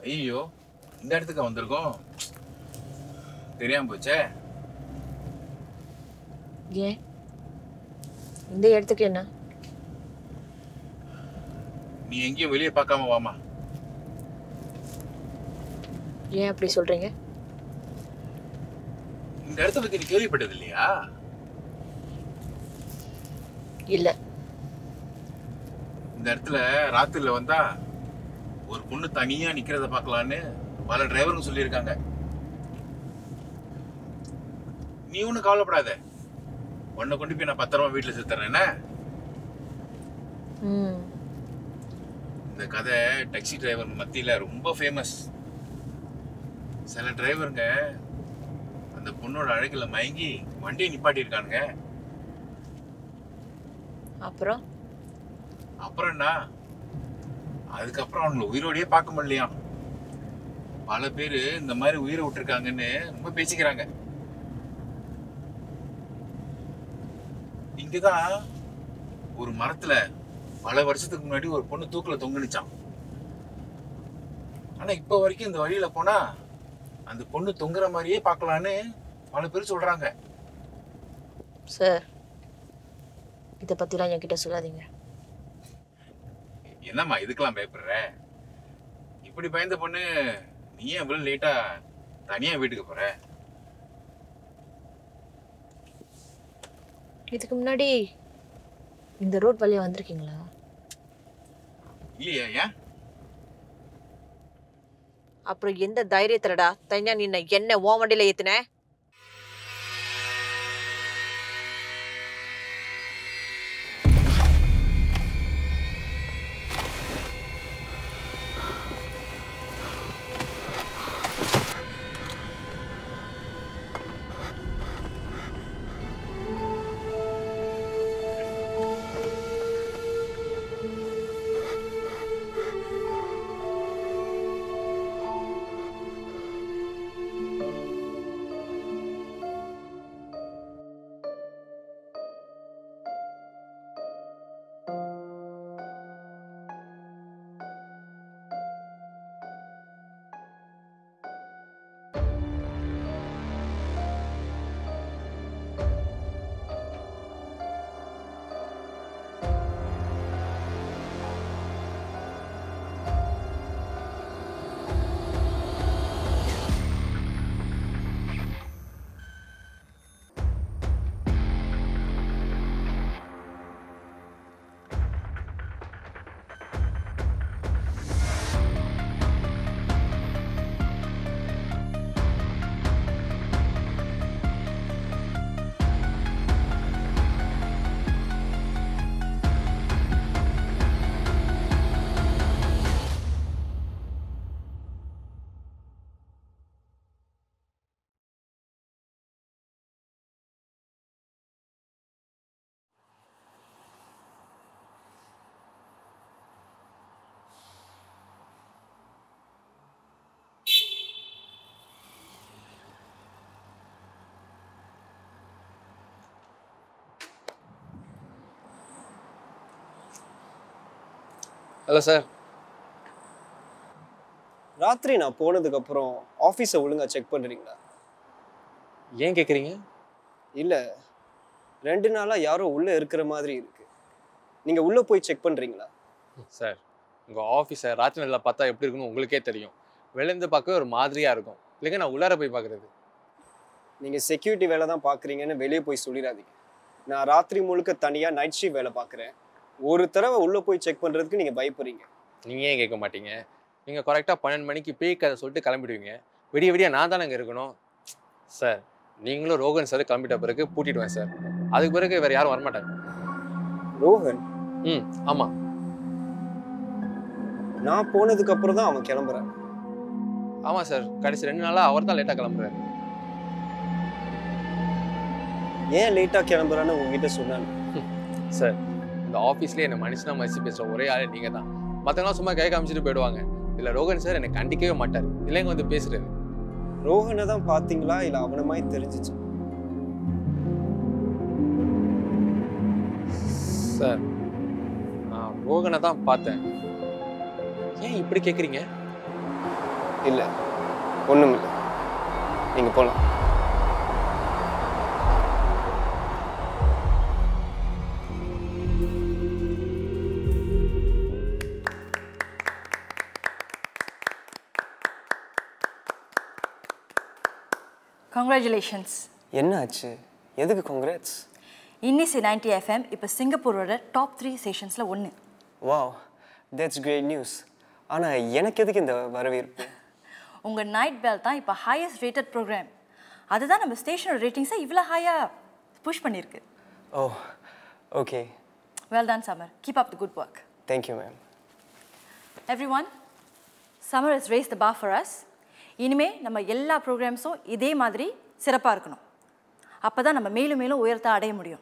ஐயோ இந்த இடத்துக்கு வந்திருக்கோம் தெரியாம போச்சே ஏன் இந்த இடத்துக்கு என்ன நீ எங்கேயும் வெளியே பார்க்காம வாமா ஏன் அப்படி சொல்றீங்க இந்த இடத்த பத்தி நீ கேள்விப்பட்டது இல்லையா இல்ல இந்த இடத்துல ராத்திரில வந்தா ஒரு பொண்ணு தனியா நிக்கிறத பார்க்கலான்னு பல டிரைவருங்க சொல்லியிருக்காங்க நீ ஒன்றும் கவலைப்படாத உன்னை கொண்டு போய் நான் பத்திரமா வீட்டில் சேர்த்துறேன் என்ன ம் இந்த கதை டாக்ஸி டிரைவர் மத்தியில ரொம்ப ஃபேமஸ் சில டிரைவருங்க அந்த பொண்ணோட அழகுல மயங்கி வண்டியை நிப்பாட்டியிருக்கானுங்க அப்புறம் அப்புறம் என்ன அதுக்கப்புறம் அவங்கள உயிரோடயே பார்க்க முடியலையாம் பல பேர் இந்த மாதிரி உயிரை விட்டுருக்காங்கன்னு ரொம்ப பேசிக்கிறாங்க இங்கதான் ஒரு மரத்துல பல வருஷத்துக்கு முன்னாடி ஒரு பொண்ணு தூக்குல தொங்குனுச்சான் ஆனா இப்ப வரைக்கும் இந்த வழியில போனா அந்த பொண்ணு தொங்குற மாதிரியே பார்க்கலான்னு பல பேர் சொல்றாங்க சார் இதை பத்திலாம் என்கிட்ட சொல்லாதீங்க என்னம்மா இதுக்கெல்லாம் பயப்படுற இப்படி பயந்த பொண்ணு நீ ஏன் இவ்வளவு லேட்டா தனியா வீட்டுக்கு போற இதுக்கு முன்னாடி இந்த ரோட் வழியா வந்திருக்கீங்களா இல்லையா ஏன் அப்புறம் எந்த தைரியத்துலடா தனியா நின்ன என்ன ஓ வண்டியில ஏத்துன ஹலோ சார் ராத்திரி நான் போனதுக்கு அப்புறம் ஆஃபீஸை ஒழுங்கா செக் பண்ணுறீங்களா ஏன் கேட்குறீங்க இல்லை ரெண்டு நாளாக யாரோ உள்ளே இருக்கிற மாதிரி இருக்கு நீங்கள் உள்ளே போய் செக் பண்ணுறீங்களா சார் உங்கள் ஆஃபீஸை ராத்திரி நேரத்தில் பார்த்தா எப்படி இருக்குன்னு உங்களுக்கே தெரியும் வெளிலேருந்து பார்க்கவே ஒரு மாதிரியாக இருக்கும் இல்லைங்க நான் உள்ளார போய் பார்க்குறது நீங்கள் செக்யூரிட்டி வேலை தான் பார்க்குறீங்கன்னு வெளியே போய் சொல்லிடாதீங்க நான் ராத்திரி முழுக்க தனியாக நைட் ஷிஃப்ட் வேலை பார்க்குறேன் ஒரு தடவை உள்ளே போய் செக் பண்ணுறதுக்கு நீங்கள் பயப்படுறீங்க நீங்கள் ஏன் கேட்க மாட்டீங்க நீங்கள் கரெக்டாக பன்னெண்டு மணிக்கு பேய் கதை சொல்லிட்டு கிளம்பிடுவீங்க விடிய விடிய நான் தானே அங்கே இருக்கணும் சார் நீங்களும் ரோகன் சார் கிளம்பிட்ட பிறகு பூட்டிடுவேன் சார் அதுக்கு பிறகு வேறு யாரும் வரமாட்டாங்க ரோஹன் ம் ஆமாம் நான் போனதுக்கு அப்புறம் தான் அவன் கிளம்புறான் ஆமாம் சார் கடைசி ரெண்டு நாளாக அவர் தான் லேட்டாக கிளம்புறாரு ஏன் லேட்டாக கிளம்புறான்னு உங்ககிட்ட சொன்னாங்க சார் இந்த ஆஃபீஸ்லேயே என்னை மனுஷனா மதிச்சு பேசுகிற ஒரே ஆளே நீங்கள் தான் மற்றவங்களாம் சும்மா கை காமிச்சிட்டு போயிடுவாங்க இல்லை ரோகன் சார் என்னை கண்டிக்கவே மாட்டார் இல்லைங்க வந்து பேசுறாரு ரோஹனை தான் பார்த்தீங்களா இல்லை அவனை மாதிரி தெரிஞ்சிச்சு சார் நான் ரோகனை தான் பார்த்தேன் ஏன் இப்படி கேட்குறீங்க இல்லை ஒன்றும் இல்லை நீங்கள் போகலாம் கங்க்ராச்சுலேஷன்ஸ் என்ன ஆச்சு எதுக்கு காங்கிரட்ஸ் இன்னிசி நைன்டி எஃப்எம் இப்போ சிங்கப்பூரோட டாப் த்ரீ ஸ்டேஷன்ஸில் ஒன்று வாவ் தட்ஸ் கிரேட் நியூஸ் ஆனால் எனக்கு எதுக்கு இந்த வரவேற்பு உங்கள் நைட் பெல் தான் இப்போ ஹையஸ்ட் ரேட்டட் ப்ரோக்ராம் அதுதான் நம்ம ஸ்டேஷனோட ரேட்டிங்ஸை இவ்வளோ ஹையாக புஷ் பண்ணியிருக்கு oh okay well done Summer keep up the good work thank you ma'am everyone Summer is raised the bar for as இனிமே நம்ம எல்லா ப்ரோக்ராம்ஸும் இதே மாதிரி சிறப்பாக இருக்கணும் அப்போ தான் நம்ம மேலும் மேலும் உயரத்தை அடைய முடியும்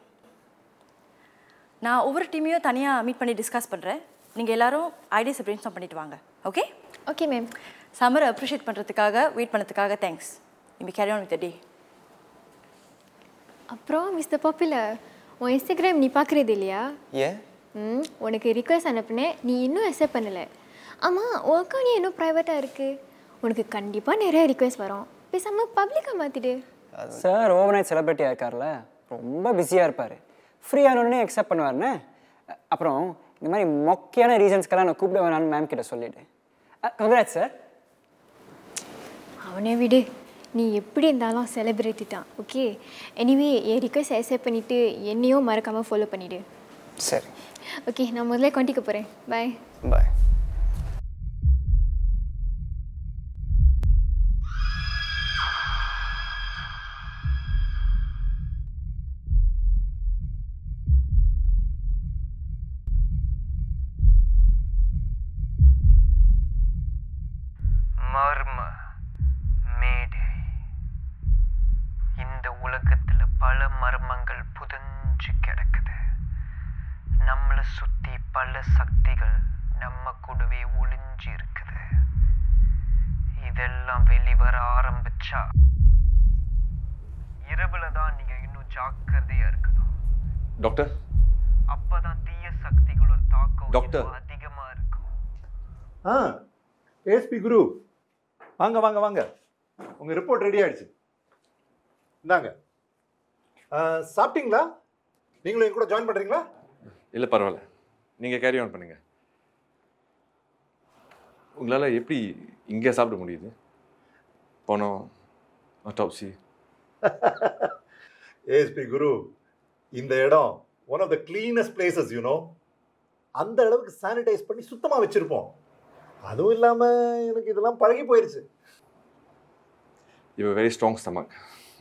நான் ஒவ்வொரு டீமையும் தனியாக மீட் பண்ணி டிஸ்கஸ் பண்ணுறேன் நீங்கள் எல்லாரும் ஐடியாஸை பிரிண்ட் பண்ணிட்டு வாங்க ஓகே ஓகே மேம் சம்மரை அப்ரிஷியேட் பண்ணுறதுக்காக வெயிட் பண்ணதுக்காக தேங்க்ஸ் இங்கே கேரி ஆன் வித் டே அப்புறம் மிஸ்டர் பாப்புலர் உன் இன்ஸ்டாகிராம் நீ பார்க்குறது இல்லையா ஏன் ம் உனக்கு ரிக்வெஸ்ட் அனுப்புனேன் நீ இன்னும் அக்செப்ட் பண்ணலை ஆமாம் உன் அக்கௌண்ட் ஏன் இன்னும் ப்ரைவேட்டாக இருக்குது உனக்கு கண்டிப்பாக நிறைய ரிக்வெஸ்ட் வரும் பேசாமல் பப்ளிக்காக மாற்றிடு சார் ஓவர் நைட் செலிப்ரிட்டி ஆயிருக்கார்ல ரொம்ப பிஸியாக இருப்பார் ஃப்ரீயானோடனே அக்செப்ட் பண்ணுவார்னே அ- அப்புறம் இந்த மாதிரி மொக்கையான ரீசன்ஸ்க்கெல்லாம் நான் கூப்பிட வேணாம்னு மேம் கிட்ட சொல்லிவிடு கங்க்ராட் சார் அவனை விடு நீ எப்படி இருந்தாலும் செலிப்ரிட்டி தான் ஓகே எனிவே என் ரிக்வெஸ்ட் அக்செப்ட் பண்ணிவிட்டு என்னையும் மறக்காமல் ஃபாலோ பண்ணிவிடு சரி ஓகே நான் முதல்ல கொண்டிக்க போகிறேன் பாய் பாய் மர்ம மேடை இந்த உலகத்துல பல மர்மங்கள் புதஞ்சு கிடக்குது நம்மளை சுத்தி பல சக்திகள் நம்ம கூடவே ஒளிஞ்சு இருக்குது இதெல்லாம் வெளிவர ஆரம்பிச்சா இரவுல தான் நீங்க இன்னும் ஜாக்கிரதையா இருக்கணும் டாக்டர் அப்பதான் தீய சக்திகளோட தாக்கம் டாக்டர். இன்னும் அதிகமா இருக்கும் ஆ ஏஎஸ்பி குரு வாங்க வாங்க வாங்க உங்கள் ரிப்போர்ட் ரெடி ஆயிடுச்சு இந்தாங்க ஆ, சாப்பிட்டீங்களா நீங்களும் என் கூட ஜாயின் பண்ணுறீங்களா இல்லை பரவாயில்ல நீங்கள் கேரி ஆன் பண்ணுங்க உங்களால் எப்படி இங்கே சாப்பிட முடியுது பணம் அட்டாப்சி ஏஎஸ்பி குரு இந்த இடம் one of the cleanest places you know அந்த அளவுக்கு சானிடைஸ் பண்ணி சுத்தமாக வச்சுருப்போம் அதுவும் இல்லாமல் எனக்கு இதெல்லாம் பழகி போயிடுச்சு யூ வெரி ஸ்ட்ராங் ஸ்டமக்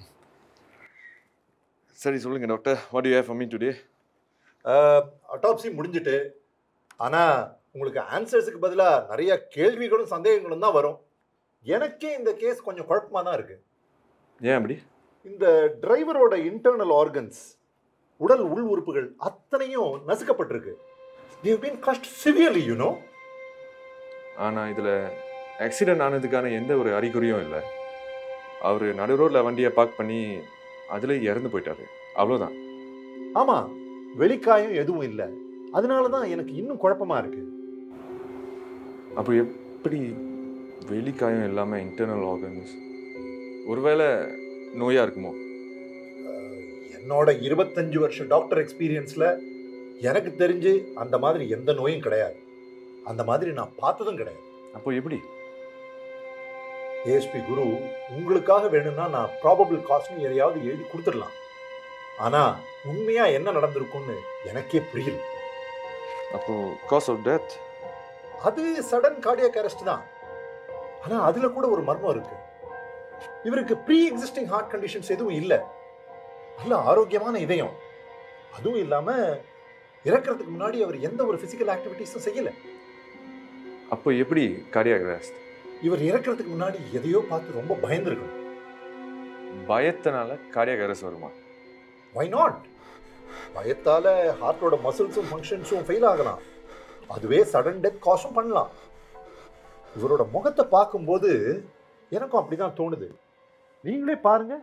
சரி சொல்லுங்க doctor what you have for me today autopsy முடிஞ்சிட்டு ஆனால் உங்களுக்கு ஆன்சர்ஸுக்கு பதிலாக நிறைய கேள்விகளும் சந்தேகங்களும் தான் வரும் எனக்கே இந்த கேஸ் கொஞ்சம் குழப்பமாக தான் இருக்குது ஏன் அப்படி இந்த டிரைவரோட இன்டர்னல் ஆர்கன்ஸ் உடல் உள் உறுப்புகள் அத்தனையும் நசுக்கப்பட்டிருக்கு they've been crushed severely you know ஆனால் இதில் ஆக்சிடென்ட் ஆனதுக்கான எந்த ஒரு அறிகுறியும் இல்லை அவர் நடு ரோட்டில் வண்டியை பார்க் பண்ணி அதில் இறந்து போயிட்டாரு அவ்வளோதான் ஆமாம் வெளிக்காயம் எதுவும் இல்லை அதனால தான் எனக்கு இன்னும் குழப்பமா இருக்கு அப்போ எப்படி வெளிக்காயம் இல்லாமல் இன்டர்னல் ஆர்கன்ஸ் ஒருவேளை நோயாக இருக்குமோ என்னோட இருபத்தஞ்சு வருஷம் டாக்டர் எக்ஸ்பீரியன்ஸில் எனக்கு தெரிஞ்சு அந்த மாதிரி எந்த நோயும் கிடையாது அந்த மாதிரி நான் பார்த்ததும் கிடையாது அப்போ எப்படி ஏஎஸ்பி குரு உங்களுக்காக வேணும்னா நான் ப்ராபபிள் காஸ்ட்னு எதையாவது எழுதி கொடுத்துடலாம் ஆனால் உண்மையாக என்ன நடந்திருக்கும்னு எனக்கே புரியல அப்போ காஸ் ஆஃப் டெத் அது சடன் கார்டியாக் அரெஸ்ட் தான் ஆனால் அதில் கூட ஒரு மர்மம் இருக்கு இவருக்கு ப்ரீ எக்ஸிஸ்டிங் ஹார்ட் கண்டிஷன்ஸ் எதுவும் இல்லை நல்ல ஆரோக்கியமான இதயம் அதுவும் இல்லாமல் இறக்கிறதுக்கு முன்னாடி அவர் எந்த ஒரு ஃபிசிக்கல் ஆக்டிவிட்டீஸும் செய்யலை அப்போ எப்படி கார்டியாக் அரெஸ்ட் இவர் இறக்கிறதுக்கு முன்னாடி எதையோ பார்த்து ரொம்ப பயந்துருக்கணும் பயத்தினால கார்டியாக் அரெஸ்ட் வருமா வை நாட் பயத்தால ஹார்ட்டோட மசில்ஸும் ஃபங்க்ஷன்ஸும் ஃபெயில் ஆகலாம் அதுவே சடன் டெத் காசும் பண்ணலாம் இவரோட முகத்தை பார்க்கும்போது எனக்கும் அப்படிதான் தோணுது நீங்களே பாருங்க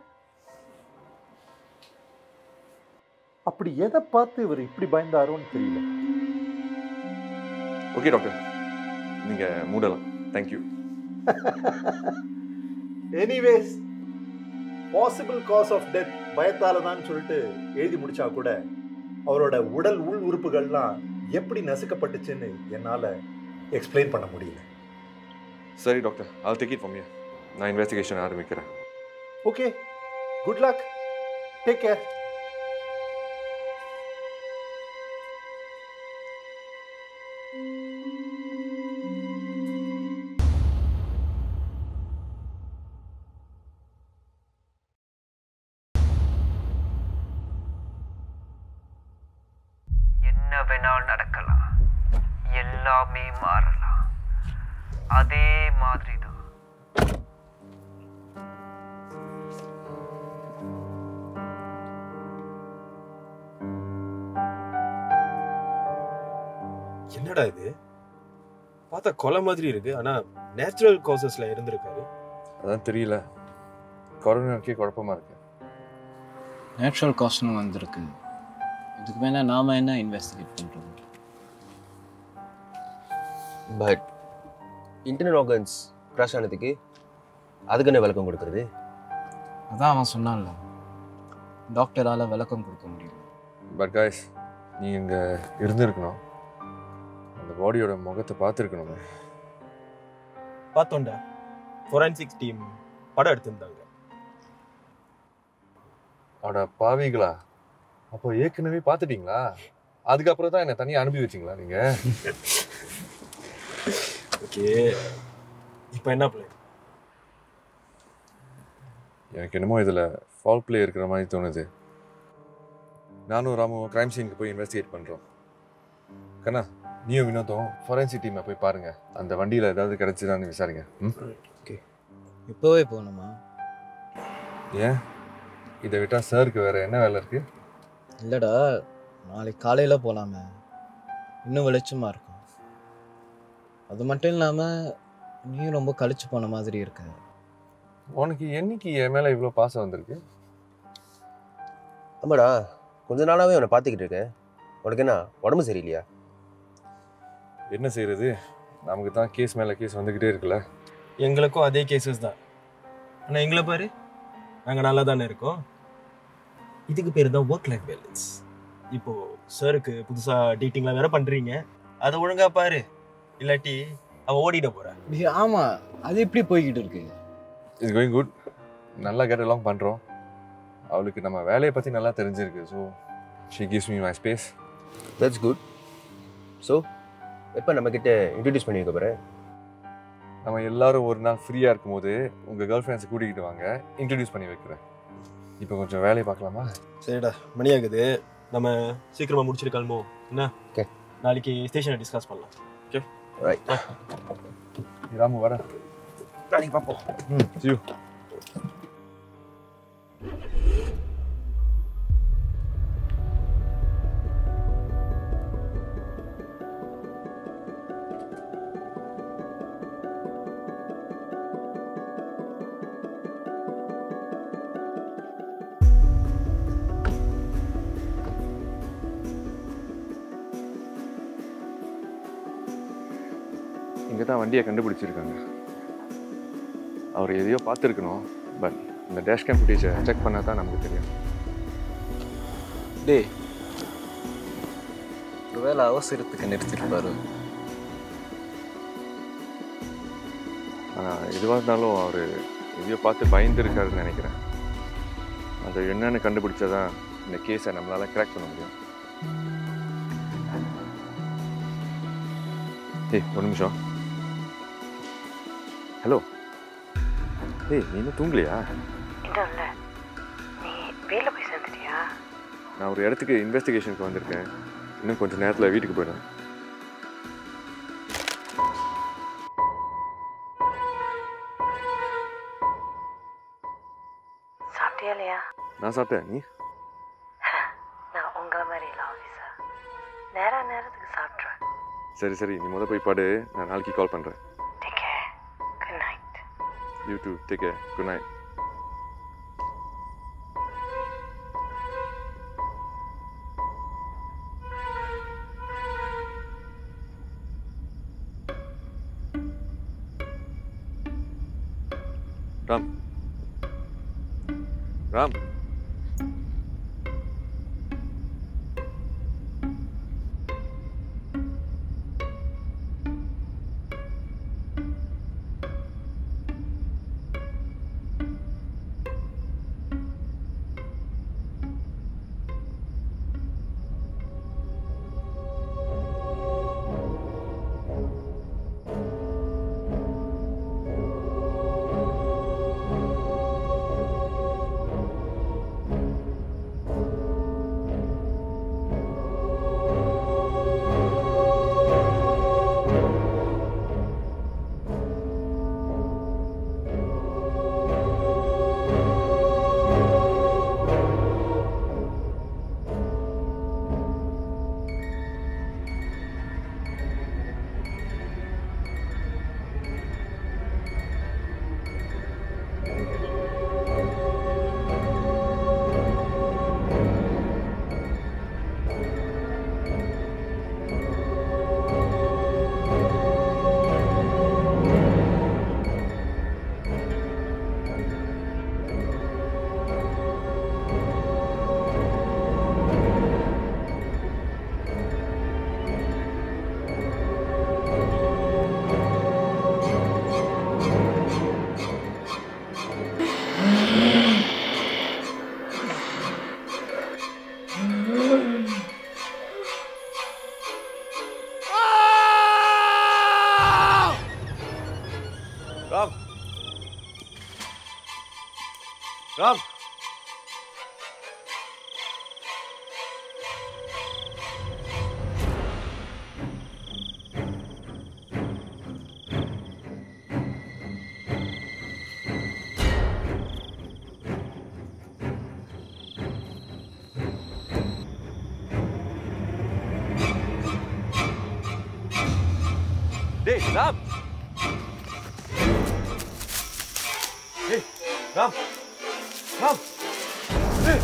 அப்படி எதை பார்த்து இவர் இப்படி பயந்தாரோன்னு தெரியல ஓகே டாக்டர் நீங்கள் மூடலாம் thank you anyways possible cause of death பயத்தால தான் சொல்லிட்டு எழுதி முடிச்சா கூட அவரோட உடல் உள் உறுப்புகள்லாம் எப்படி நசுக்கப்பட்டுச்சுன்னு என்னால் எக்ஸ்பிளைன் பண்ண முடியல சரி doctor I'll take it from here நான் இன்வெஸ்டிகேஷன் ஆரம்பிக்கிறேன் okay good luck take care என்ன வேணால் நடக்கலாம் எல்லாமே மாறலாம் அதே மாதிரி தான் என்னடா இது பார்த்தா கொலை மாதிரி இருக்கு ஆனா நேச்சுரல் காசஸ்ல இருந்திருக்காரு அதான் தெரியல கொரோனாக்கே குழப்பமா இருக்கு நேச்சுரல் காஸ்ட்னு வந்திருக்கு இதுக்கு மேலே நாம என்ன இன்வெஸ்டிகேட் பண்ணுறது பட் இன்டர்னல் ஆர்கன்ஸ் க்ராஷ் ஆனதுக்கு அதுக்கு என்ன விளக்கம் கொடுக்குறது அதான் அவன் சொன்னான்ல டாக்டரால் விளக்கம் கொடுக்க முடியும் பட் காய்ஸ் நீ இங்கே இருந்திருக்கணும் அந்த பாடியோட முகத்தை பார்த்துருக்கணுமே பார்த்தோம்டா ஃபொரன்சிக்ஸ் டீம் படம் எடுத்திருந்தாங்க அட பாவிகளா அப்போ ஏற்கனவே பார்த்துட்டீங்களா அதுக்கப்புறம் தான் என்னை தனியாக அனுப்பி வச்சிங்களா நீங்கள் ஓகே இப்போ என்ன பிளான் எனக்கு என்னமோ இதில் ஃபால் ப்ளே இருக்கிற மாதிரி தோணுது நானும் ராமும் க்ரைம் சீனுக்கு போய் இன்வெஸ்டிகேட் பண்ணுறோம் கண்ணா நீயும் வினோத்தும் ஃபொரன்சிக் டீமை போய் பாருங்கள் அந்த வண்டியில் ஏதாவது கிடச்சிதான்னு விசாரிங்க ம் ஓகே இப்போவே போகணுமா ஏன் இதை விட்டால் சாருக்கு வேறு என்ன வேலை இருக்குது இல்லைடா நாளைக்கு காலையில் போகலாமே இன்னும் வெளிச்சமாக இருக்கும் அது மட்டும் இல்லாமல் நீயும் ரொம்ப கழிச்சு போன மாதிரி இருக்க உனக்கு என்னைக்கு என் மேலே இவ்வளோ பாசம் வந்திருக்கு ஆமாடா கொஞ்ச நாளாவே உன்னை பார்த்துக்கிட்டு இருக்கேன் உனக்கு என்ன உடம்பு சரியில்லையா என்ன செய்கிறது நமக்கு தான் கேஸ் மேலே கேஸ் வந்துக்கிட்டே இருக்குல்ல எங்களுக்கும் அதே கேசஸ் தான் ஆனால் எங்களை பாரு நாங்கள் நல்லா தானே இருக்கோம் இதுக்கு பேர் தான் ஒர்க் லைஃப் பேலன்ஸ் இப்போ சாருக்கு புதுசாக டேட்டிங்லாம் வேற பண்ணுறீங்க அதை ஒழுங்கா பாரு இல்லாட்டி அவள் ஓடிட போறா ஆமாம் அது எப்படி போய்கிட்டு இருக்கு இட்ஸ் கோயிங் குட் நல்லா கெட் அலாங் பண்ணுறோம் அவளுக்கு நம்ம வேலையை பற்றி நல்லா தெரிஞ்சிருக்கு so she gives me my space that's good so எப்போ நம்மக்கிட்ட இன்ட்ரடியூஸ் பண்ணி வைக்க போகிறேன் நம்ம எல்லாரும் ஒரு நாள் ஃப்ரீயாக இருக்கும்போது உங்கள் கேர்ள் ஃப்ரெண்ட்ஸை கூட்டிகிட்டு வாங்க இன்ட்ரடியூஸ் பண்ணி வைக்கிறேன் இப்போ கொஞ்சம் வேலையை பார்க்கலாமா சரிடா மணி ஆகுது நம்ம சீக்கிரமா முடிச்சிட்டு கிளம்புவோம் என்ன ஓகே நாளைக்கு ஸ்டேஷனை டிஸ்கஸ் பண்ணலாம் ஓகே ரைட் ராமு வர நாளைக்கு பார்ப்போம் ம் see you. இங்கே தான் வண்டியை கண்டுபிடிச்சிருக்காங்க அவர் எதையோ பார்த்துருக்கணும் பட் இந்த டேஷ் கேம் ஃபுட்டேஜை செக் பண்ணால் தான் நமக்கு தெரியும் டேய் ஒருவேளை அவசரத்துக்கு நிறுத்திருப்பாரு ஆனால் எதுவாக இருந்தாலும் அவர் எதையோ பார்த்து பயந்துருக்காருன்னு நினைக்கிறேன் அது என்னன்னு கண்டுபிடிச்சாதான் இந்த கேஸை நம்மளால் கிராக் பண்ண முடியும் ஏய் ஒரு நிமிஷம் ஹலோ ஏய் நீ இன்னும் தூங்கலையா இன்னும் இல்லை நீ வேலை போய் சேர்ந்துட்டியா நான் ஒரு இடத்துக்கு இன்வெஸ்டிகேஷனுக்கு வந்திருக்கேன் இன்னும் கொஞ்சம் நேரத்தில் வீட்டுக்கு போயிடுவேன் சாப்பிட்டியா இல்லையா நான் சாப்பிட்டேன் நீ நான் உங்களை மாதிரி இல்லை ஆஃபீஸர் நேர நேரத்துக்கு சாப்பிட்ருவேன் சரி சரி நீ முத போய் பாடு நான் நாளைக்கு கால் பண்ணுறேன் take care good night you too take care good night Ram Ram Ram Ram டேய் ராம் டேய் ராம் ராம் டேய்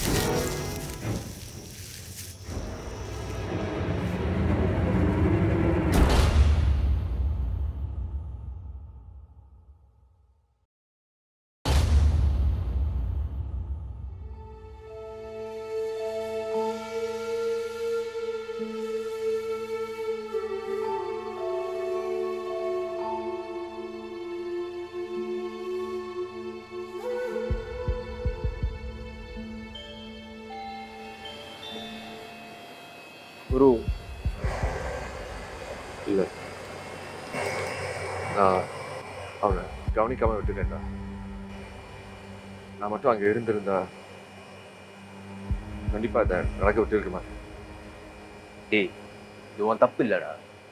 குரு இல்லை நான் அவனை கவனிக்காம விட்டுட்டேன்டா நான் மட்டும் அங்கே இருந்திருந்தா கண்டிப்பா அதை நடக்க விட்டுருக்க மாட்டேன் டேய் இது உன் தப்பு இல்லடா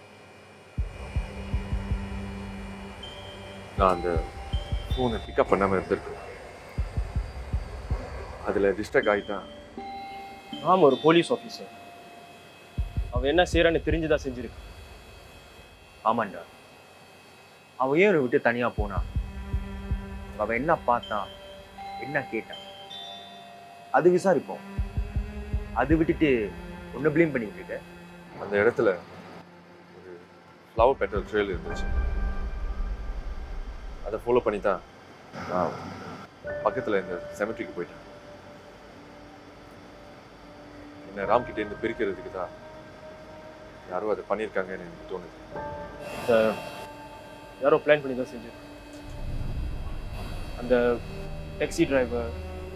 நான் அந்த ஃபோனை பிக்கப் பண்ணாமல் இருந்திருக்கேன் அதில் டிஸ்ட்ராக்ட் ஆகிட்டான் ராம் ஒரு போலீஸ் ஆஃபீஸர் அவன் என்ன செய்யறான்னு தெரிஞ்சுதான் செஞ்சிருக்கான் ஆமாண்டா அவன் ஏன் உன்னை விட்டு தனியா போனான் அவன் என்ன பார்த்தான் என்ன கேட்டான் அது விசாரிப்போம் அது விட்டுட்டு உன்னை ப்ளேம் பண்ணிட்டு இருக்க அந்த இடத்துல ஒரு ஃப்ளவர் பெட்டல் ட்ரெயில் இருந்துச்சு அதை ஃபாலோ பண்ணி தான் நான் பக்கத்தில் இந்த செமெட்ரிக்கு போயிட்டேன் என்னை ராம் கிட்ட இருந்து பிரிக்கிறதுக்கு தான் யாரோ அதை பண்ணியிருக்காங்கன்னு எனக்கு தோணுது இந்த யாரோ பிளான் பண்ணி தான் செஞ்சிருக்கான் அந்த டாக்ஸி டிரைவர்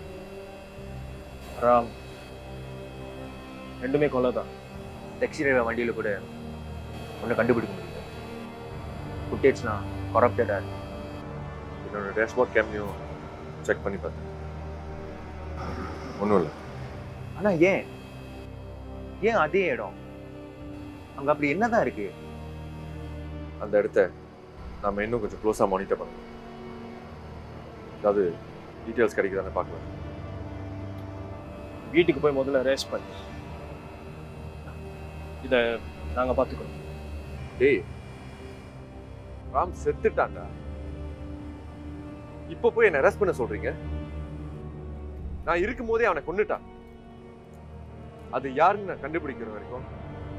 ராம் ரெண்டுமே கொலை தான் டாக்ஸி டிரைவர் வண்டியில் கூட ஒன்றை கண்டுபிடிக்க முடியல ஃபுட்டேஜ்னா கரப்டடாக இருக்கு என்னோட டேஷ்போர்ட் கேம்லையும் செக் பண்ணி பார்த்தேன் ஒன்றும் இல்லை ஆனா ஏன் ஏன் அதே இடம் அங்க அப்படி என்னதான் இருக்கு அந்த இடத்த நாம இன்னும் கொஞ்சம் க்ளோஸாக மானிட்டர் பண்ணணும் ஏதாவது டீட்டெயில்ஸ் கிடைக்குதான்னு பார்க்கலாம் வீட்டுக்கு போய் முதல்ல ரேஸ் பண்ணி இதை நாங்க பார்த்துக்கிறோம் டேய் ராம் செத்துட்டான்டா இப்போ போய் என்ன அரெஸ்ட் பண்ண சொல்றீங்க நான் இருக்கும் போதே அவனை கொன்னுட்டான் அது யாருன்னு நான் கண்டுபிடிக்கிற வரைக்கும்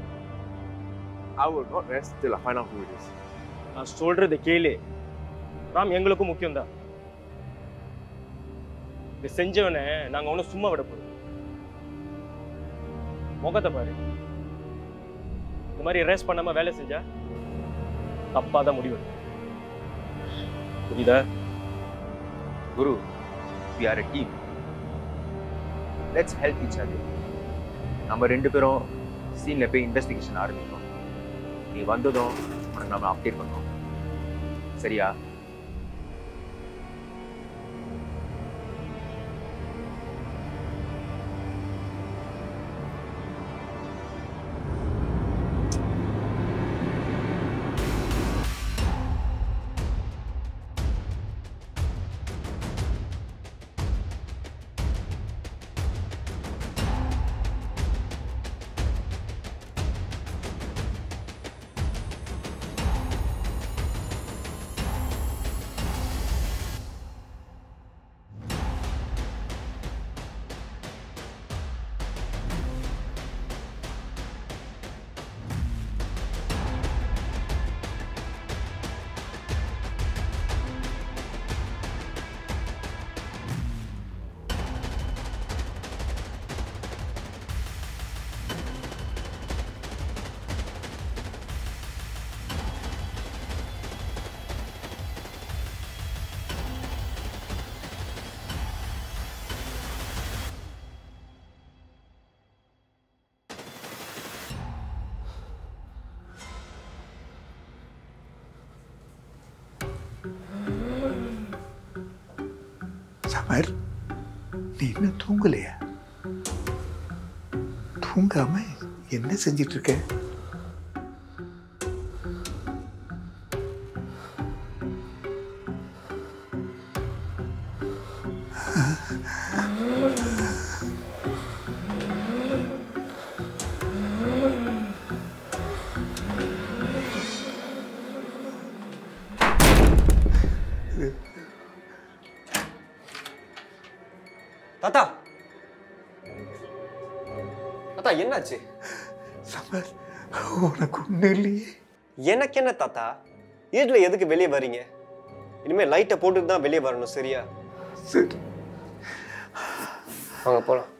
I will not rest till I find out who it is. நான் சொல்றது கேளு ராம் எங்களுக்கும் முக்கியம் தான் இது செஞ்சவனை நாங்கள் ஒன்றும் சும்மா விட போகிறோம் முகத்தை பாரு இந்த மாதிரி ரேஸ் பண்ணாமல் வேலை செஞ்சா தப்பாக தான் முடிவு புரியுதா Guru we are a team let's help each other நம்ம ரெண்டு பேரும் சீனில் போய் இன்வெஸ்டிகேஷன் ஆரம்பிக்கிறோம் நீ வந்ததும் உனக்கு நம்ம அப்டேட் பண்ணுவோம் சரியா சமர் நீ இன்னும் தூங்கலையா தூங்காம என்ன செஞ்சிட்டு இருக்க தாத்தா தாத்தா என்னாச்சு சமர் உனக்கு ஒண்ணு இல்லையே எனக்கு என்ன தாத்தா வீட்டில் எதுக்கு வெளியே வர்றீங்க இனிமேல் லைட்டை போட்டுட்டு தான் வெளியே வரணும் சரியா சரி வாங்க போகலாம்